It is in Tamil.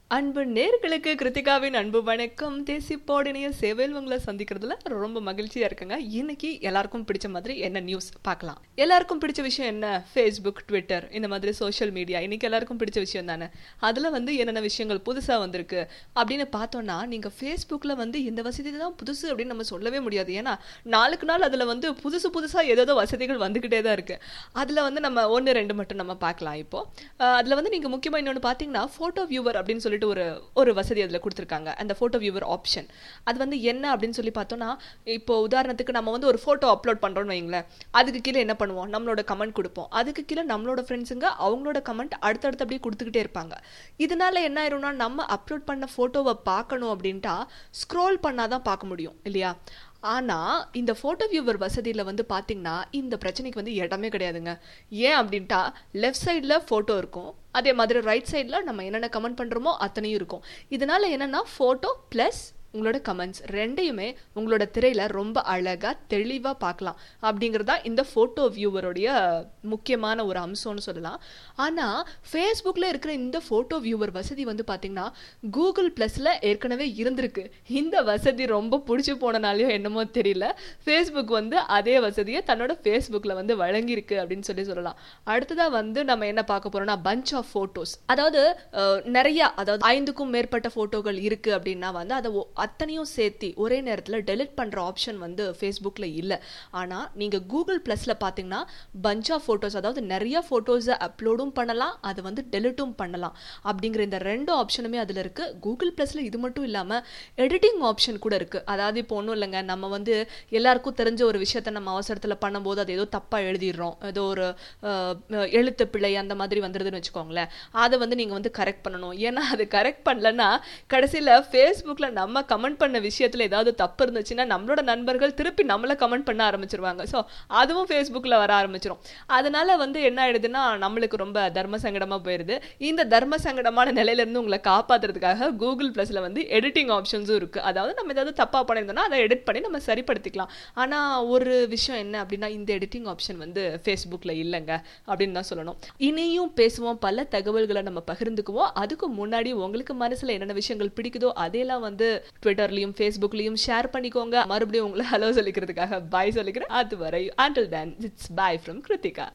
அன்பு நேர்களுக்கு கிருத்திகாவின் அன்பு வணக்கம் தேசிப்போடினைய சேவையில் உங்களை சந்திக்கிறதுல ரொம்ப மகிழ்ச்சியா இருக்குங்க இன்னைக்கு எல்லாருக்கும் பிடிச்ச மாதிரி என்ன நியூஸ் பார்க்கலாம் எல்லாருக்கும் பிடிச்ச விஷயம் என்ன ஃபேஸ்புக் ட்விட்டர் இந்த மாதிரி சோஷியல் மீடியா இன்னைக்கு எல்லாருக்கும் பிடிச்ச விஷயம் தானே அதுல வந்து என்னென்ன விஷயங்கள் புதுசா வந்திருக்கு அப்படின்னு பார்த்தோம்னா நீங்க ஃபேஸ்புக்ல வந்து இந்த வசதி தான் புதுசு அப்படின்னு நம்ம சொல்லவே முடியாது ஏன்னா நாளுக்கு நாள் அதுல வந்து புதுசு புதுசா ஏதோ வசதிகள் வந்துகிட்டே தான் இருக்கு அதுல வந்து நம்ம ஒன்று ரெண்டு மட்டும் நம்ம பார்க்கலாம் இப்போ அஹ் அதுல வந்து நீங்க முக்கியமா இன்னொன்று பார்த்தீங்கன்னா ஃபோட்டோ வியூவர் அப்படின்னு சொல்லிட்டு ஒரு ஒரு வசதி அதில் கொடுத்துருக்காங்க அந்த ஃபோட்டோ வியூவர் ஆப்ஷன் அது வந்து என்ன அப்படின்னு சொல்லி பார்த்தோம்னா இப்போ உதாரணத்துக்கு நம்ம வந்து ஒரு ஃபோட்டோ அப்லோட் பண்ணுறோம்னு வைங்களேன் அதுக்கு கீழே என்ன பண்ணுவோம் நம்மளோட கமெண்ட் கொடுப்போம் அதுக்கு கீழே நம்மளோட ஃப்ரெண்ட்ஸுங்க அவங்களோட கமெண்ட் அடுத்தடுத்து அப்படியே கொடுத்துக்கிட்டே இருப்பாங்க இதனால என்ன ஆயிரும்னா நம்ம அப்லோட் பண்ண ஃபோட்டோவை பார்க்கணும் அப்படின்ட்டா ஸ்க்ரோல் பண்ணாதான் பார்க்க முடியும் இல்லையா ஆனா இந்த ஃபோட்டோ வியூவர் வசதியில் வந்து பார்த்தீங்கன்னா இந்த பிரச்சனைக்கு வந்து இடமே கிடையாதுங்க ஏன் அப்படின்ட்டா லெஃப்ட் சைடில் ஃபோட்டோ இருக்கும் அதே மாதிரி ரைட் சைடில் நம்ம என்னென்ன கமெண்ட் பண்ணுறோமோ அத்தனையும் இருக்கும் இதனால என்னன்னா ஃபோட்டோ ப்ளஸ் உங்களோட கமெண்ட்ஸ் ரெண்டையுமே உங்களோட திரையில ரொம்ப அழகா தெளிவா பார்க்கலாம் அப்படிங்கிறதா இந்த ஃபோட்டோ வியூவருடைய முக்கியமான ஒரு அம்சம்னு சொல்லலாம் ஆனா ஃபேஸ்புக்ல இருக்கிற இந்த ஃபோட்டோ வியூவர் வசதி வந்து பாத்தீங்கன்னா கூகுள் பிளஸ்ல ஏற்கனவே இருந்திருக்கு இந்த வசதி ரொம்ப பிடிச்சி போனனாலையோ என்னமோ தெரியல ஃபேஸ்புக் வந்து அதே வசதியை தன்னோட ஃபேஸ்புக்ல வந்து வழங்கியிருக்கு அப்படின்னு சொல்லி சொல்லலாம் அடுத்ததா வந்து நம்ம என்ன பார்க்க போறோம்னா பஞ்ச் ஆஃப் ஃபோட்டோஸ் அதாவது அஹ், நிறைய அதாவது ஐந்துக்கும் மேற்பட்ட ஃபோட்டோகள் இருக்கு அப்படின்னா வந்து அதை ஒ- அத்தனையும் சேர்த்து ஒரே நேரத்தில் டெலிட் பண்ற ஆப்ஷன் வந்து ஃபேஸ்புக்ல இல்லை ஆனா நீங்க கூகுள் பிளஸ்ல பாத்தீங்கன்னா பஞ்ச் ஆஃப் ஃபோட்டோஸ் அதாவது நிறைய ஃபோட்டோஸை அப்லோடும் பண்ணலாம் அதை வந்து டெலிட்டும் பண்ணலாம் அப்படிங்கிற இந்த ரெண்டு ஆப்ஷனுமே அதுல இருக்கு கூகுள் பிளஸ்ல இது மட்டும் இல்லாம எடிட்டிங் ஆப்ஷன் கூட இருக்கு அதாவது இப்போ ஒன்றும் இல்லைங்க நம்ம வந்து எல்லாருக்கும் தெரிஞ்ச ஒரு விஷயத்த நம்ம அவசரத்துல பண்ணும்போது அது ஏதோ தப்பா எழுதிடுறோம் ஏதோ ஒரு அஹ், எழுத்து பிழை அந்த மாதிரி வந்துடுதுன்னு வச்சுக்கோங்களேன் அதை வந்து நீங்க வந்து கரெக்ட் பண்ணணும் ஏன்னா அது கரெக்ட் பண்ணலன்னா கடைசியில ஃபேஸ்புக்ல நம்ம கமெண்ட் பண்ண விஷயத்துல ஏதாவது தப்பு இருந்துச்சுன்னா நம்மளோட நண்பர்கள் திருப்பி நம்மள கமெண்ட் பண்ண ஆரம்பிச்சிருவாங்க ஸோ அதுவும் ஃபேஸ்புக்ல வர ஆரம்பிச்சிரும் அதனால வந்து என்ன ஆயிடுதுன்னா நம்மளுக்கு ரொம்ப தர்ம சங்கடமா போயிருது இந்த தர்ம சங்கடமான நிலையில இருந்து உங்களை காப்பாத்துறதுக்காக கூகுள் பிளஸ்ல வந்து எடிட்டிங் ஆப்ஷன்ஸும் இருக்கு அதாவது நம்ம ஏதாவது தப்பா பண்ணியிருந்தோம்னா அதை எடிட் பண்ணி நம்ம சரிப்படுத்திக்கலாம் ஆனா ஒரு விஷயம் என்ன அப்படின்னா இந்த எடிட்டிங் ஆப்ஷன் வந்து ஃபேஸ்புக்ல இல்லைங்க அப்படின்னு தான் சொல்லணும் இனியும் பேசுவோம் பல தகவல்களை நம்ம பகிர்ந்துக்குவோம் அதுக்கு முன்னாடி உங்களுக்கு மனசுல என்னென்ன விஷயங்கள் பிடிக்குதோ அதையெல்லாம் வந்து ட்விட்டர்லயும் ஃபேஸ்புக்லயும் ஷேர் பண்ணிக்கோங்க மறுபடியும் உங்களை ஹலோ சொல்லிக்கிறதுக்காக பாய் சொல்லிக்கிறேன் அதுவரை until then it's bye from Kiruthika